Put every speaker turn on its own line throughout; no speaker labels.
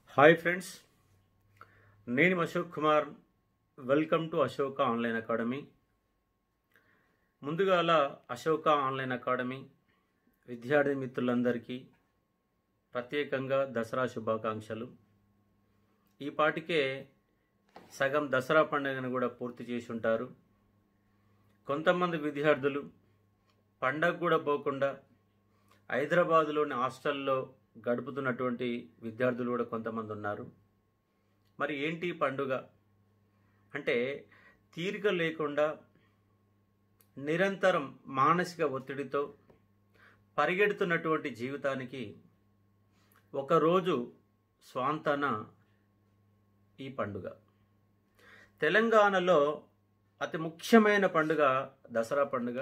hi friends నేను Ashok Kumar welcome to Ashoka online academy ముందుగాల Ashoka online academy విద్యార్థి మిత్రులందరికీ ప్రత్యేకంగా దసరా శుభాకాంక్షలు ఈ పాటికే సగం దసరా పండుగను కూడా పూర్తి చేసి ఉంటారు కొంతమంది విద్యార్థులు పండగ కూడా పోకుండా హైదరాబాదులోని హాస్టల్లో గడుపుతున్నటువంటి విద్యార్థులు కూడా కొంతమంది ఉన్నారు మరి ఏంటి ఈ పండుగ అంటే తీరిక లేకుండా నిరంతరం మానసిక ఒత్తిడితో పరిగెడుతున్నటువంటి జీవితానికి ఒకరోజు స్వాంతన ఈ పండుగ తెలంగాణలో అతి ముఖ్యమైన పండుగ దసరా పండుగ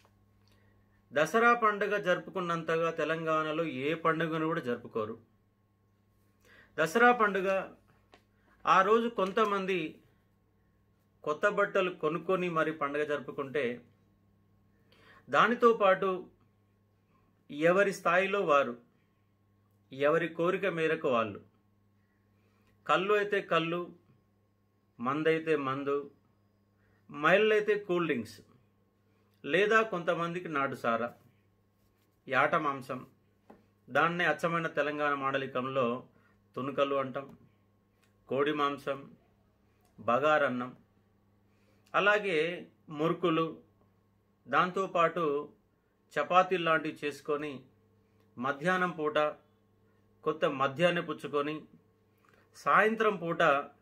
దసరా పండుగ జరుపుకున్నంతగా తెలంగాణలో ఏ పండుగను కూడా జరుపుకోరు దసరా పండుగ ఆ రోజు కొంతమంది కొత్త బట్టలు కొనుక్కొని మరి పండుగ జరుపుకుంటే దానితో పాటు ఎవరి స్థాయిలో వారు ఎవరి కోరిక మేరకు వాళ్ళు కళ్ళు అయితే కళ్ళు మందైతే మందు మైళ్ళైతే కూల్ డ్రింక్స్ లేదా కొంతమందికి నాటు సారా యాట మాంసం దాన్నే అచ్చమైన తెలంగాణ మాండలికంలో తునుకలు అంటాం కోడి మాంసం బగారన్నం అలాగే మురుకులు దాంతోపాటు చపాతీలు లాంటివి చేసుకొని మధ్యాహ్నం పూట కొత్త మధ్యాహ్నం పుచ్చుకొని సాయంత్రం పూట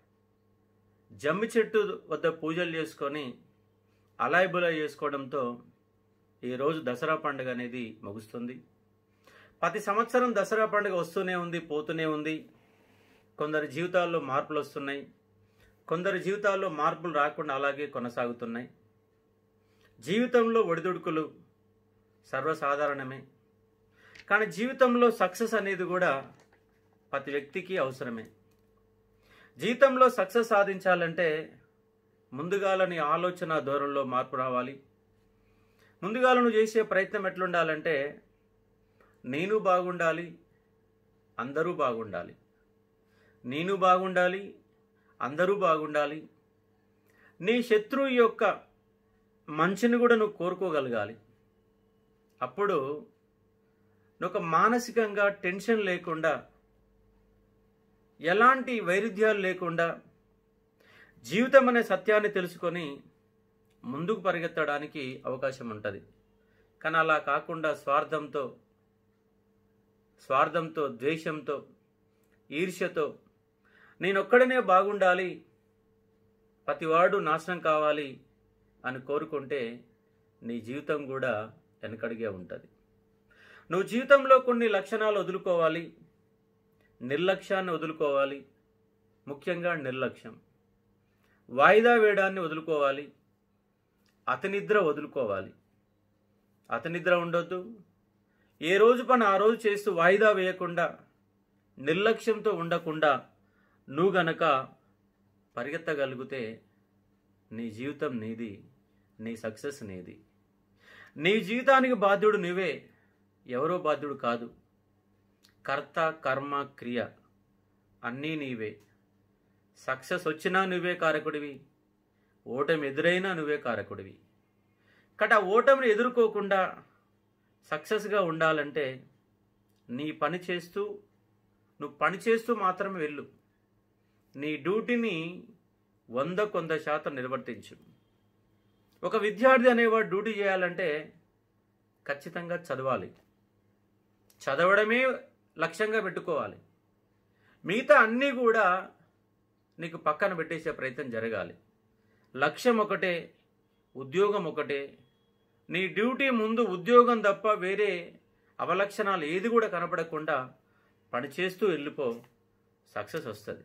జమ్మి చెట్టు వద్ద పూజలు చేసుకొని అలాయిబులా చేసుకోవడంతో ఈరోజు దసరా పండుగ అనేది ముగుస్తుంది ప్రతి సంవత్సరం దసరా పండుగ వస్తూనే ఉంది పోతూనే ఉంది కొందరి జీవితాల్లో మార్పులు వస్తున్నాయి కొందరి జీవితాల్లో మార్పులు రాకుండా అలాగే కొనసాగుతున్నాయి జీవితంలో ఒడిదుడుకులు సర్వసాధారణమే కానీ జీవితంలో సక్సెస్ అనేది కూడా ప్రతి వ్యక్తికి అవసరమే జీవితంలో సక్సెస్ సాధించాలంటే ముందుగాల నీ ఆలోచన ధోరణిలో మార్పు రావాలి ముందుగాల నువ్వు చేసే ప్రయత్నం ఎట్లుండాలంటే నేను బాగుండాలి అందరూ బాగుండాలి నేను బాగుండాలి అందరూ బాగుండాలి నీ శత్రువు యొక్క మంచిని కూడా నువ్వు కోరుకోగలగాలి అప్పుడు నువ్వు ఒక మానసికంగా టెన్షన్ లేకుండా ఎలాంటి వైరుధ్యాలు లేకుండా జీవితం అనే సత్యాన్ని తెలుసుకొని ముందుకు పరిగెత్తడానికి అవకాశం ఉంటుంది కానీ అలా కాకుండా స్వార్థంతో స్వార్థంతో ద్వేషంతో ఈర్ష్యతో నేనొక్కడనే బాగుండాలి ప్రతివాడు నాశనం కావాలి అని కోరుకుంటే నీ జీవితం కూడా వెనకడిగే ఉంటుంది నువ్వు జీవితంలో కొన్ని లక్షణాలు వదులుకోవాలి నిర్లక్ష్యాన్ని వదులుకోవాలి ముఖ్యంగా నిర్లక్ష్యం వాయిదా వేయడాన్ని వదులుకోవాలి అతనిద్ర వదులుకోవాలి అతనిద్ర ఉండొద్దు ఏ రోజు పని ఆ రోజు చేస్తూ వాయిదా వేయకుండా నిర్లక్ష్యంతో ఉండకుండా నువ్వు గనక పరిగెత్తగలిగితే నీ జీవితం నీది నీ సక్సెస్ నీది నీ జీవితానికి బాధ్యుడు నువ్వే ఎవరో బాధ్యుడు కాదు కర్త కర్మ క్రియ అన్నీ నీవే సక్సెస్ వచ్చినా నువ్వే కారకుడివి ఓటమి ఎదురైనా నువ్వే కారకుడివి కట ఓటమిని ఎదుర్కోకుండా సక్సెస్గా ఉండాలంటే నీ పని చేస్తూ నువ్వు పని చేస్తూ మాత్రమే వెళ్ళు నీ డ్యూటీని వంద కొంద శాతం నిర్వర్తించు ఒక విద్యార్థి అనేవాడు డ్యూటీ చేయాలంటే ఖచ్చితంగా చదవాలి చదవడమే లక్ష్యంగా పెట్టుకోవాలి మిగతా అన్నీ కూడా నీకు పక్కన పెట్టేసే ప్రయత్నం జరగాలి లక్ష్యం ఒకటే ఉద్యోగం ఒకటే నీ డ్యూటీ ముందు ఉద్యోగం తప్ప వేరే అవలక్షణాలు ఏది కూడా కనపడకుండా పనిచేస్తూ వెళ్ళిపో సక్సెస్ వస్తుంది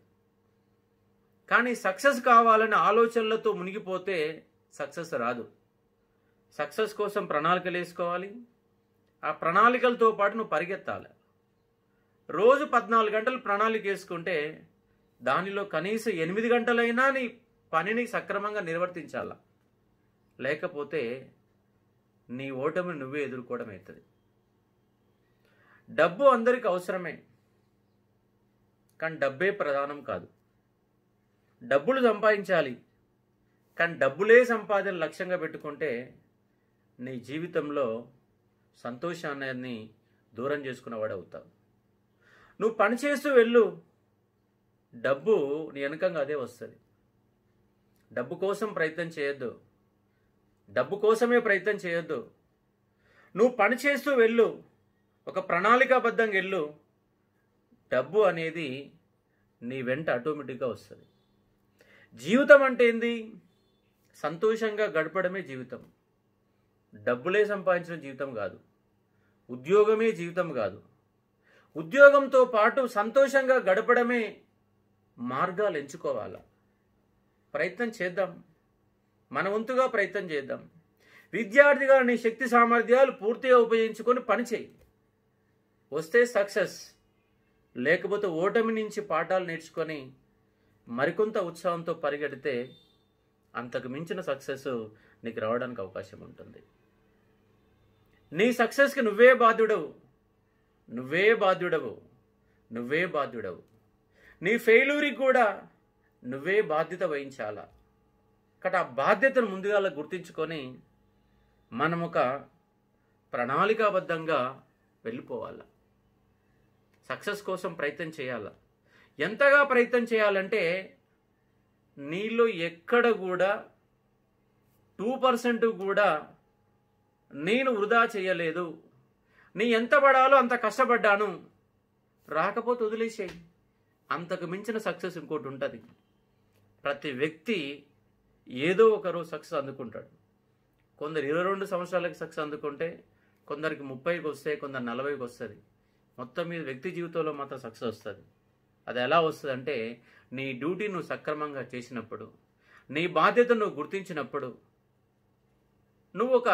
కానీ సక్సెస్ కావాలనే ఆలోచనలతో మునిగిపోతే సక్సెస్ రాదు సక్సెస్ కోసం ప్రణాళికలు వేసుకోవాలి ఆ ప్రణాళికలతో పాటు నువ్వు పరిగెత్తాలి రోజు పద్నాలుగు గంటలు ప్రణాళిక వేసుకుంటే దానిలో కనీసం ఎనిమిది గంటలైనా నీ పనిని సక్రమంగా నిర్వర్తించాల లేకపోతే నీ ఓటమిని నువ్వే ఎదుర్కోవడం అవుతుంది డబ్బు అందరికి అవసరమే కానీ డబ్బే ప్రధానం కాదు డబ్బులు సంపాదించాలి కానీ డబ్బులే సంపాదన లక్ష్యంగా పెట్టుకుంటే నీ జీవితంలో సంతోషాన్ని దూరం చేసుకున్నవాడు అవుతావు నువ్వు పని చేస్తూ వెళ్ళు డబ్బు నీ వెనకంగా అదే వస్తుంది డబ్బు కోసం ప్రయత్నం చేయొద్దు డబ్బు కోసమే ప్రయత్నం చేయొద్దు నువ్వు పని చేస్తూ వెళ్ళు ఒక ప్రణాళికాబద్ధంగా వెళ్ళు డబ్బు అనేది నీ వెంట ఆటోమేటిక్గా వస్తుంది జీవితం అంటే ఏంది సంతోషంగా గడపడమే జీవితం డబ్బులే సంపాదించిన జీవితం కాదు ఉద్యోగమే జీవితం కాదు ఉద్యోగంతో పాటు సంతోషంగా గడపడమే మార్గాలు ఎంచుకోవాలా ప్రయత్నం చేద్దాం మన వంతుగా ప్రయత్నం చేద్దాం విద్యార్థిగా నీ శక్తి సామర్థ్యాలు పూర్తిగా ఉపయోగించుకొని పని చేయి వస్తే సక్సెస్ లేకపోతే ఓటమి నుంచి పాఠాలు నేర్చుకొని మరికొంత ఉత్సాహంతో పరిగెడితే అంతకు మించిన సక్సెస్ నీకు రావడానికి అవకాశం ఉంటుంది నీ సక్సెస్కి నువ్వే బాధ్యుడవు నువ్వే బాధ్యుడవు నువ్వే బాధ్యుడవు నీ ఫెయిల్యూరికి కూడా నువ్వే బాధ్యత వహించాలా కాబట్టి ఆ బాధ్యతను ముందుగా గుర్తించుకొని మనం ఒక ప్రణాళికాబద్ధంగా వెళ్ళిపోవాలి సక్సెస్ కోసం ప్రయత్నం చేయాలి ఎంతగా ప్రయత్నం చేయాలంటే నీలో ఎక్కడ కూడా టూ పర్సెంట్ కూడా నేను వృధా చేయలేదు నీ ఎంత పడాలో అంత కష్టపడ్డాను రాకపోతే వదిలేసేయి అంతకు మించిన సక్సెస్ ఇంకోటి ఉంటుంది ప్రతి వ్యక్తి ఏదో ఒకరోజు సక్సెస్ అందుకుంటాడు కొందరు ఇరవై రెండు సంవత్సరాలకి సక్సెస్ అందుకుంటే కొందరికి ముప్పైకి వస్తే కొందరు నలభైకి వస్తుంది మొత్తం మీద వ్యక్తి జీవితంలో మాత్రం సక్సెస్ వస్తుంది అది ఎలా వస్తుంది అంటే నీ డ్యూటీ నువ్వు సక్రమంగా చేసినప్పుడు నీ బాధ్యత నువ్వు గుర్తించినప్పుడు నువ్వు ఒక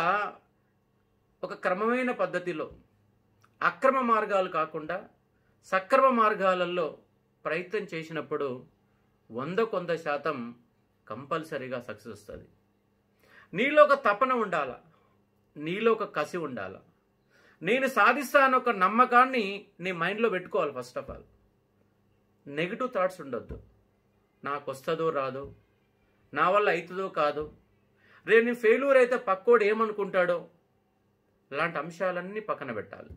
ఒక క్రమమైన పద్ధతిలో అక్రమ మార్గాలు కాకుండా సక్రమ మార్గాలలో ప్రయత్నం చేసినప్పుడు వంద కొంత శాతం కంపల్సరీగా సక్సెస్ వస్తుంది నీలో ఒక తపన ఉండాల నీలో ఒక కసి ఉండాల నేను సాధిస్తాను ఒక నమ్మకాన్ని నీ మైండ్లో పెట్టుకోవాలి first of all negative thoughts ఉండొద్దు నాకు వస్తుందో రాదో నా వల్ల అవుతుందో కాదో రేపు నేను ఫెయిల్యూర్ అయితే పక్కోడు ఏమనుకుంటాడో ఇలాంటి అంశాలన్నీ పక్కన పెట్టాలి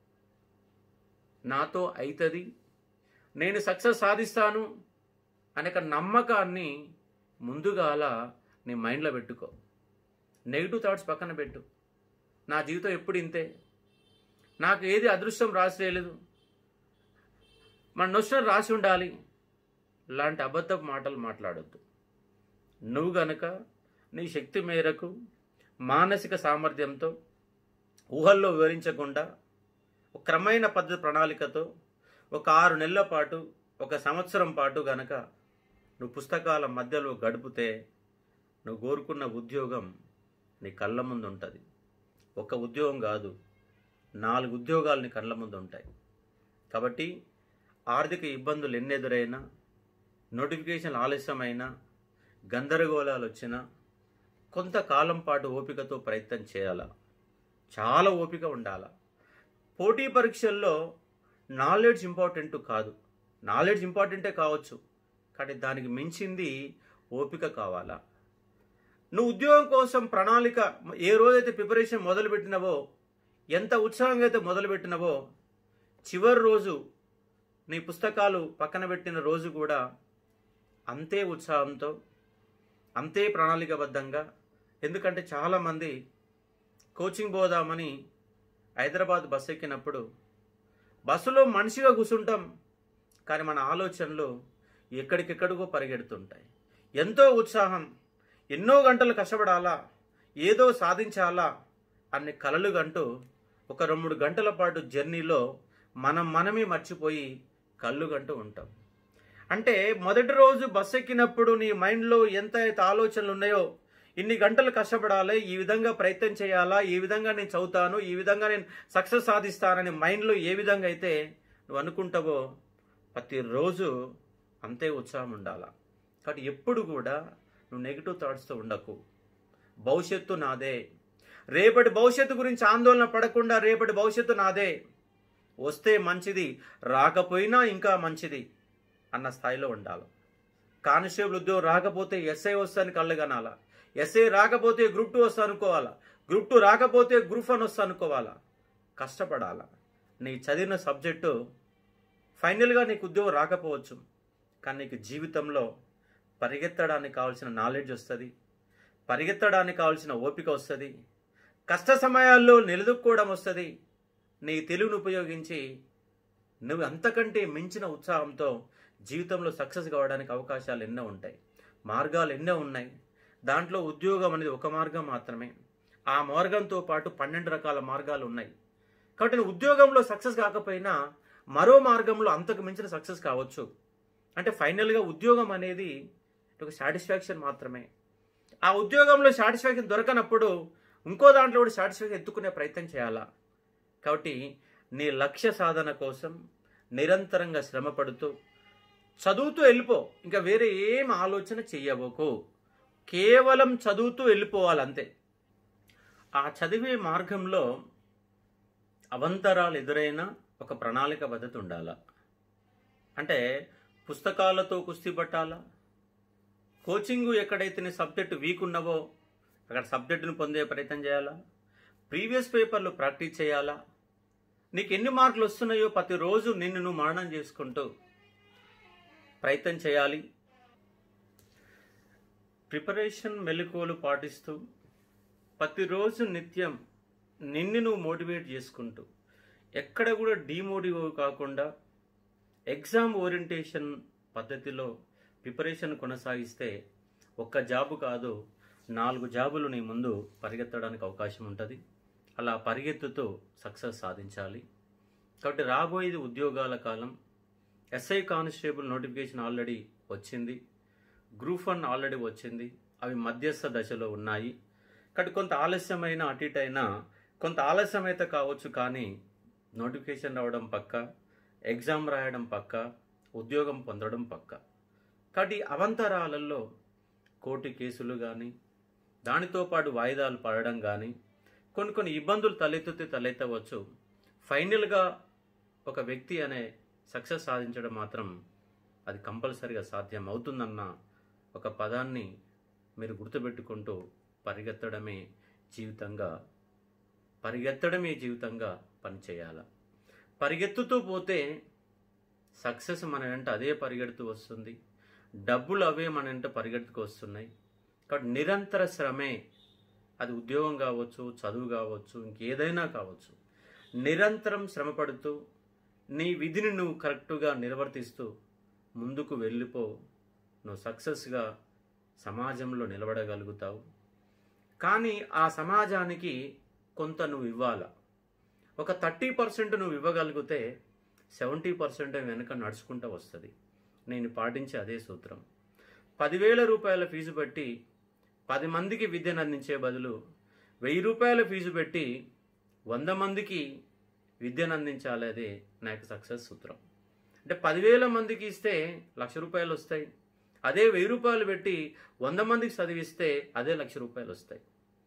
నాతో అవుతుంది నేను సక్సెస్ సాధిస్తాను అనే ఒక నమ్మకాన్ని ముందుగాల నీ మైండ్లో పెట్టుకో నెగిటివ్ థాట్స్ పక్కన పెట్టు నా జీవితం ఎప్పుడు ఇంతే నాకు ఏది అదృష్టం రాసేయలేదు మన నొష్టం రాసి ఉండాలి లాంటి అబద్ధపు మాటలు మాట్లాడొద్దు నువ్వు గనక నీ శక్తి మేరకు మానసిక సామర్థ్యంతో ఊహల్లో వివరించకుండా ఒక క్రమైన పద్ధతి ప్రణాళికతో ఒక ఆరు నెలల పాటు ఒక సంవత్సరం పాటు గనక నువ్వు పుస్తకాల మధ్యలో గడిపితే నువ్వు కోరుకున్న ఉద్యోగం నీ కళ్ళ ముందు ఉంటుంది ఒక ఉద్యోగం కాదు నాలుగు ఉద్యోగాలు నీ కళ్ళ ముందు ఉంటాయి కాబట్టి ఆర్థిక ఇబ్బందులు ఎన్నెదురైనా నోటిఫికేషన్ ఆలస్యమైనా గందరగోళాలు వచ్చినా కొంతకాలం పాటు ఓపికతో ప్రయత్నం చేయాలా చాలా ఓపిక ఉండాలా పోటీ పరీక్షల్లో నాలెడ్జ్ ఇంపార్టెంట్ కాదు నాలెడ్జ్ ఇంపార్టెంటే కావచ్చు కానీ దానికి మించింది ఓపిక కావాలా నువ్వు ఉద్యోగం కోసం ప్రణాళిక ఏ రోజైతే ప్రిపరేషన్ మొదలుపెట్టినవో ఎంత ఉత్సాహంగా అయితే మొదలుపెట్టినవో చివరి రోజు నీ పుస్తకాలు పక్కన పెట్టిన రోజు కూడా అంతే ఉత్సాహంతో అంతే ప్రణాళికబద్ధంగా ఎందుకంటే చాలామంది కోచింగ్ పోదామని హైదరాబాద్ బస్సు ఎక్కినప్పుడు బస్సులో మనిషిగా కూర్చుంటాం కానీ మన ఆలోచనలు ఎక్కడికెక్కడికో పరిగెడుతుంటాయి ఎంతో ఉత్సాహం ఎన్నో గంటలు కష్టపడాలా ఏదో సాధించాలా అన్ని కలలు గంటూ ఒక రెండు మూడు గంటల పాటు జర్నీలో మనం మనమే మర్చిపోయి కళ్ళు గంటూ ఉంటాం అంటే మొదటి రోజు బస్ ఎక్కినప్పుడు నీ మైండ్లో ఎంత అయితే ఆలోచనలు ఉన్నాయో ఇన్ని గంటలు కష్టపడాలి ఈ విధంగా ప్రయత్నం చేయాలా ఈ విధంగా నేను చదువుతాను ఈ విధంగా నేను సక్సెస్ సాధిస్తానని మైండ్లో ఏ విధంగా అయితే నువ్వు అనుకుంటావో ప్రతిరోజు అంతే ఉత్సాహం ఉండాలా కాబట్టి ఎప్పుడు కూడా నువ్వు నెగిటివ్ థాట్స్తో ఉండకు భవిష్యత్తు నాదే రేపటి భవిష్యత్తు గురించి ఆందోళన పడకుండా రేపటి భవిష్యత్తు నాదే వస్తే మంచిది రాకపోయినా ఇంకా మంచిది అన్న స్థాయిలో ఉండాలి కానిస్టేబుల్ ఉద్యోగం రాకపోతే ఎస్ఐ వస్తాను కళ్ళు కనాలా ఎస్ఐ రాకపోతే గ్రూప్ టూ వస్తా అనుకోవాలా గ్రూప్ టూ రాకపోతే గ్రూప్ వన్ వస్తా అనుకోవాలా కష్టపడాలా నీ చదివిన సబ్జెక్టు ఫైనల్గా నీకు ఉద్యోగం రాకపోవచ్చు కానీ నీకు జీవితంలో పరిగెత్తడానికి కావాల్సిన నాలెడ్జ్ వస్తుంది పరిగెత్తడానికి కావాల్సిన ఓపిక వస్తుంది కష్ట సమయాల్లో నిలదొక్కోవడం వస్తుంది నీ తెలివిని ఉపయోగించి నువ్వు అంతకంటే మించిన ఉత్సాహంతో జీవితంలో సక్సెస్ కావడానికి అవకాశాలు ఎన్నో ఉంటాయి మార్గాలు ఎన్నో ఉన్నాయి దాంట్లో ఉద్యోగం అనేది ఒక మార్గం మాత్రమే ఆ మార్గంతో పాటు పన్నెండు రకాల మార్గాలు ఉన్నాయి కాబట్టి నువ్వు ఉద్యోగంలో సక్సెస్ కాకపోయినా మరో మార్గంలో అంతకు మించిన సక్సెస్ కావచ్చు అంటే ఫైనల్గా ఉద్యోగం అనేది ఒక సాటిస్ఫాక్షన్ మాత్రమే ఆ ఉద్యోగంలో సాటిస్ఫాక్షన్ దొరకనప్పుడు ఇంకో దాంట్లో కూడా సాటిస్ఫాక్షన్ ఎత్తుకునే ప్రయత్నం చేయాలా కాబట్టి నీ లక్ష్య సాధన కోసం నిరంతరంగా శ్రమ పడుతూ చదువుతూ వెళ్ళిపో ఇంకా వేరే ఏం ఆలోచన చెయ్యబోకు కేవలం చదువుతూ వెళ్ళిపోవాలి అంతే ఆ చదివే మార్గంలో అవంతరాలు ఎదురైనా ఒక ప్రణాళిక పద్ధతి ఉండాల అంటే పుస్తకాలతో కుస్తీ పట్టాలా కోచింగ్ ఎక్కడైతే నీ సబ్జెక్టు వీక్ ఉన్నవో అక్కడ సబ్జెక్టును పొందే ప్రయత్నం చేయాలా ప్రీవియస్ పేపర్లు ప్రాక్టీస్ చేయాలా నీకు ఎన్ని మార్కులు వస్తున్నాయో ప్రతిరోజు నిన్ను నువ్వు మరణం చేసుకుంటూ ప్రయత్నం చేయాలి ప్రిపరేషన్ మెలకువలు పాటిస్తూ ప్రతిరోజు నిత్యం నిన్ను నువ్వు మోటివేట్ చేసుకుంటూ ఎక్కడ కూడా డీమోటివ్ కాకుండా ఎగ్జామ్ ఓరియంటేషన్ పద్ధతిలో ప్రిపరేషన్ కొనసాగిస్తే ఒక్క జాబు కాదు నాలుగు జాబులు నీ ముందు పరిగెత్తడానికి అవకాశం ఉంటుంది అలా పరిగెత్తుతూ సక్సెస్ సాధించాలి కాబట్టి రాబోయేది ఉద్యోగాల కాలం ఎస్ఐ కానిస్టేబుల్ నోటిఫికేషన్ ఆల్రెడీ వచ్చింది గ్రూప్ వన్ ఆల్రెడీ వచ్చింది అవి మధ్యస్థ దశలో ఉన్నాయి కాబట్టి కొంత ఆలస్యమైన అటు ఇటు అయినా కొంత ఆలస్యం అయితే కావచ్చు కానీ నోటిఫికేషన్ రావడం పక్క ఎగ్జామ్ రాయడం పక్క ఉద్యోగం పొందడం పక్క కాబట్టి అవంతరాలలో కోర్టు కేసులు కానీ దానితో పాటు వాయిదాలు పడడం కానీ కొన్ని కొన్ని ఇబ్బందులు తలెత్తితే తలెత్తవచ్చు ఫైనల్గా ఒక వ్యక్తి అనే సక్సెస్ సాధించడం మాత్రం అది కంపల్సరిగా సాధ్యం అవుతుందన్న ఒక పదాన్ని మీరు గుర్తుపెట్టుకుంటూ పరిగెత్తడమే జీవితంగా పరిగెత్తడమే జీవితంగా పనిచేయాల పరిగెత్తుతూ పోతే సక్సెస్ మన వెంట అదే పరిగెడుతూ వస్తుంది డబ్బులు అవే మన వెంట పరిగెత్తుకు వస్తున్నాయి కాబట్టి నిరంతర శ్రమే అది ఉద్యోగం కావచ్చు చదువు కావచ్చు ఇంకేదైనా కావచ్చు నిరంతరం శ్రమ పడుతూ నీ విధిని నువ్వు కరెక్టుగా నిర్వర్తిస్తూ ముందుకు వెళ్ళిపో నువ్వు సక్సెస్గా సమాజంలో నిలబడగలుగుతావు కానీ ఆ సమాజానికి కొంత నువ్వు ఇవ్వాల ఒక థర్టీ పర్సెంట్ నువ్వు ఇవ్వగలిగితే సెవెంటీ పర్సెంట్ వెనక నడుచుకుంటూ వస్తుంది నేను పాటించే అదే సూత్రం పదివేల రూపాయల ఫీజు పెట్టి పది మందికి విద్యను అందించే బదులు వెయ్యి రూపాయల ఫీజు పెట్టి వంద మందికి విద్యను అందించాలి అదే నా యొక్క సక్సెస్ సూత్రం అంటే పదివేల మందికి ఇస్తే లక్ష రూపాయలు వస్తాయి అదే వెయ్యి రూపాయలు పెట్టి వంద మందికి చదివిస్తే అదే లక్ష రూపాయలు వస్తాయి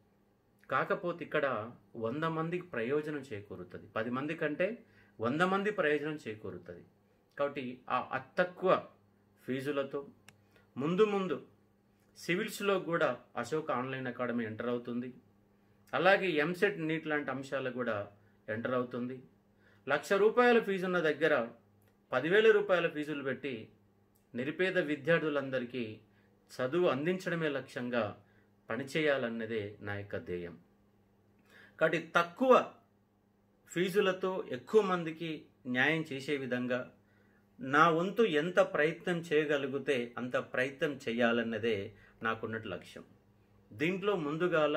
కాకపోతే ఇక్కడ వంద మందికి ప్రయోజనం చేకూరుతుంది పది మంది కంటే వంద మంది ప్రయోజనం చేకూరుతుంది కాబట్టి ఆ అతి తక్కువ ఫీజులతో ముందు ముందు సివిల్స్లో కూడా అశోక్ ఆన్లైన్ అకాడమీ ఎంటర్ అవుతుంది అలాగే ఎంసెట్ నీట్ లాంటి అంశాలు కూడా ఎంటర్ అవుతుంది లక్ష రూపాయల ఫీజు ఉన్న దగ్గర పదివేల రూపాయల ఫీజులు పెట్టి నిరుపేద విద్యార్థులందరికీ చదువు అందించడమే లక్ష్యంగా పనిచేయాలన్నదే నా యొక్క ధ్యేయం కాబట్టి తక్కువ ఫీజులతో ఎక్కువ మందికి న్యాయం చేసే విధంగా నా వంతు ఎంత ప్రయత్నం చేయగలిగితే అంత ప్రయత్నం చేయాలన్నదే నాకున్నట్టు లక్ష్యం దీంట్లో ముందుగాల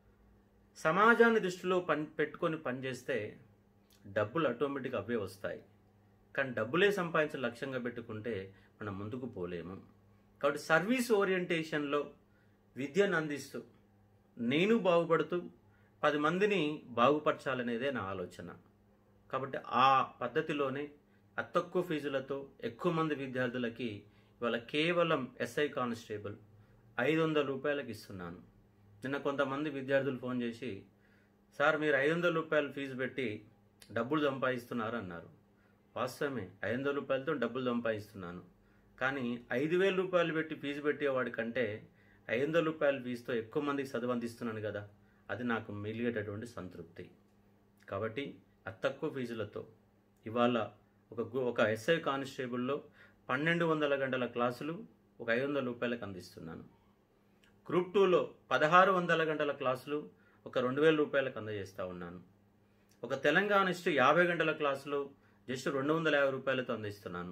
సమాజాన్ని దృష్టిలో పని పెట్టుకొని పనిచేస్తే డబ్బులు ఆటోమేటిక్గా అవే వస్తాయి కానీ డబ్బులే సంపాదించే లక్ష్యంగా పెట్టుకుంటే మనం ముందుకు పోలేము కాబట్టి సర్వీస్ ఓరియంటేషన్లో విద్యను అందిస్తూ నేను బాగుపడుతూ పది మందిని బాగుపరచాలనేదే నా ఆలోచన కాబట్టి ఆ పద్ధతిలోనే అతి తక్కువ ఫీజులతో ఎక్కువ మంది విద్యార్థులకి ఇవాళ కేవలం ఎస్ఐ కానిస్టేబుల్ ఐదు వందల రూపాయలకి ఇస్తున్నాను నిన్న కొంతమంది విద్యార్థులు ఫోన్ చేసి సార్ మీరు ఐదు వందల రూపాయలు ఫీజు పెట్టి డబ్బులు సంపాదిస్తున్నారు అన్నారు వాస్తవమే ఐదు వందల రూపాయలతో డబ్బులు సంపాదిస్తున్నాను కానీ ఐదు వేల రూపాయలు పెట్టి ఫీజు పెట్టేవాడి కంటే ఐదు వందల రూపాయల ఫీజుతో ఎక్కువ మందికి చదువు అందిస్తున్నాను కదా అది నాకు మిలిగేటటువంటి సంతృప్తి కాబట్టి అతి తక్కువ ఫీజులతో ఇవాళ ఒక గు- ఒక ఎస్ఐ కానిస్టేబుల్లో పన్నెండు వందల గంటల క్లాసులు ఒక ఐదు వందల రూపాయలకు అందిస్తున్నాను గ్రూప్ టూలో పదహారు వందల గంటల క్లాసులు ఒక రెండు వేల రూపాయలకు అందజేస్తూ ఉన్నాను ఒక తెలంగాణిస్టు యాభై గంటల క్లాసులు జస్ట్ రెండు వందల యాభై రూపాయలతో అందిస్తున్నాను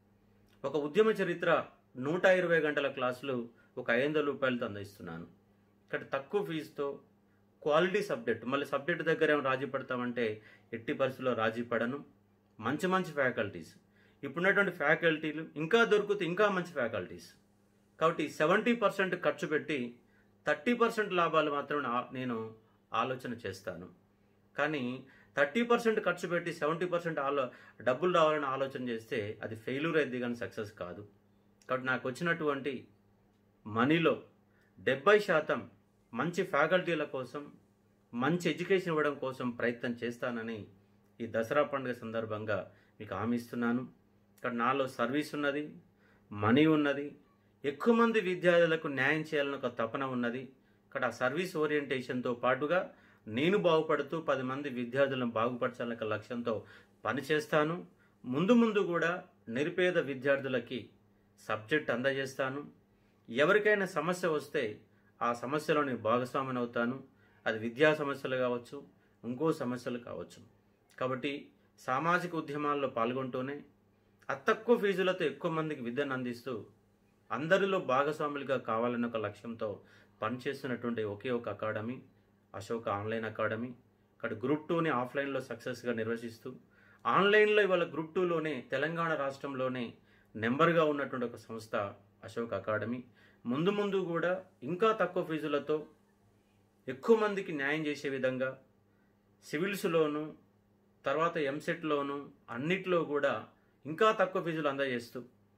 ఒక ఉద్యమ చరిత్ర నూట ఇరవై గంటల క్లాసులు ఒక ఐదు వందల రూపాయలతో అందిస్తున్నాను ఇక్కడ తక్కువ ఫీజుతో క్వాలిటీ సబ్జెక్ట్ మళ్ళీ సబ్జెక్ట్ దగ్గర ఏమైనా రాజీ పడతామంటే ఎట్టి పరిస్థితుల్లో రాజీ పడను మంచి మంచి ఫ్యాకల్టీస్ ఇప్పుడున్నటువంటి ఫ్యాకల్టీలు ఇంకా దొరుకుతాయి ఇంకా మంచి ఫ్యాకల్టీస్ కాబట్టి సెవెంటీ పర్సెంట్ ఖర్చు పెట్టి థర్టీ పర్సెంట్ లాభాలు మాత్రమే నా- నేను ఆలోచన చేస్తాను కానీ థర్టీ పర్సెంట్ ఖర్చు పెట్టి సెవెంటీ పర్సెంట్ ఆలో డబ్బులు రావాలని ఆలోచన చేస్తే అది ఫెయిల్యూర్ అయింది కానీ సక్సెస్ కాదు కాబట్టి నాకు వచ్చినటువంటి మనీలో డెబ్బై శాతం మంచి ఫ్యాకల్టీల కోసం మంచి ఎడ్యుకేషన్ ఇవ్వడం కోసం ప్రయత్నం చేస్తానని ఈ దసరా పండుగ సందర్భంగా మీకు హామీ ఇస్తున్నాను ఇక్కడ నాలో సర్వీస్ ఉన్నది మనీ ఉన్నది ఎక్కువ మంది విద్యార్థులకు న్యాయం చేయాలని ఒక తపన ఉన్నది ఇక్కడ ఆ సర్వీస్ ఓరియంటేషన్తో పాటుగా నేను బాగుపడుతూ పది మంది విద్యార్థులను బాగుపరచాలనే ఒక లక్ష్యంతో పనిచేస్తాను ముందు ముందు కూడా నిరుపేద విద్యార్థులకి సబ్జెక్ట్ అందజేస్తాను ఎవరికైనా సమస్య వస్తే ఆ సమస్యలో నేను భాగస్వామిని అవుతాను అది విద్యా సమస్యలు కావచ్చు ఇంకో సమస్యలు కావచ్చు కాబట్టి సామాజిక ఉద్యమాల్లో పాల్గొంటూనే అతి తక్కువ ఫీజులతో ఎక్కువ మందికి విద్యను అందిస్తూ అందరిలో భాగస్వాములుగా కావాలన్న ఒక లక్ష్యంతో పనిచేస్తున్నటువంటి ఒకే ఒక అకాడమీ అశోక ఆన్లైన్ అకాడమీ ఇక్కడ గ్రూప్ టూని ఆఫ్లైన్లో సక్సెస్గా నిర్వహిస్తూ ఆన్లైన్లో ఇవాళ గ్రూప్ టూలోనే తెలంగాణ రాష్ట్రంలోనే నెంబర్గా ఉన్నటువంటి ఒక సంస్థ అశోక్ అకాడమీ ముందు ముందు కూడా ఇంకా తక్కువ ఫీజులతో ఎక్కువ మందికి న్యాయం చేసే విధంగా సివిల్స్లోను తర్వాత ఎంసెట్లోను అన్నిట్లో కూడా ఇంకా తక్కువ ఫీజులు అందజేస్తూ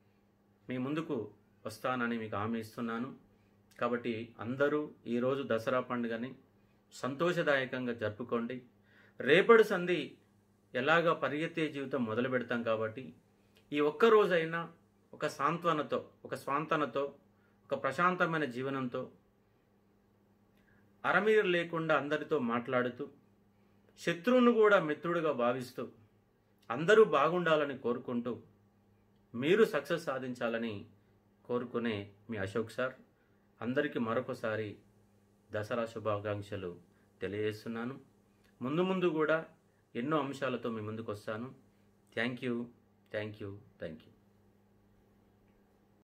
మీ ముందుకు వస్తానని మీకు హామీ ఇస్తున్నాను కాబట్టి అందరూ ఈరోజు దసరా పండుగని సంతోషదాయకంగా జరుపుకోండి రేపటి సంధి ఎలాగా పరిగెత్తే జీవితం మొదలు పెడతాం కాబట్టి ఈ ఒక్క రోజైనా ఒక సాంత్వనతో ఒక స్వాంతనతో ఒక ప్రశాంతమైన జీవనంతో అరమీరు లేకుండా అందరితో మాట్లాడుతూ శత్రువును కూడా మిత్రుడిగా భావిస్తూ అందరూ బాగుండాలని కోరుకుంటూ మీరు సక్సెస్ సాధించాలని కోరుకునే మీ అశోక్ సార్ అందరికీ మరొకసారి దసరా శుభాకాంక్షలు తెలియజేస్తున్నాను ముందు ముందు కూడా ఎన్నో అంశాలతో మీ ముందుకు వస్తాను thank you thank you thank you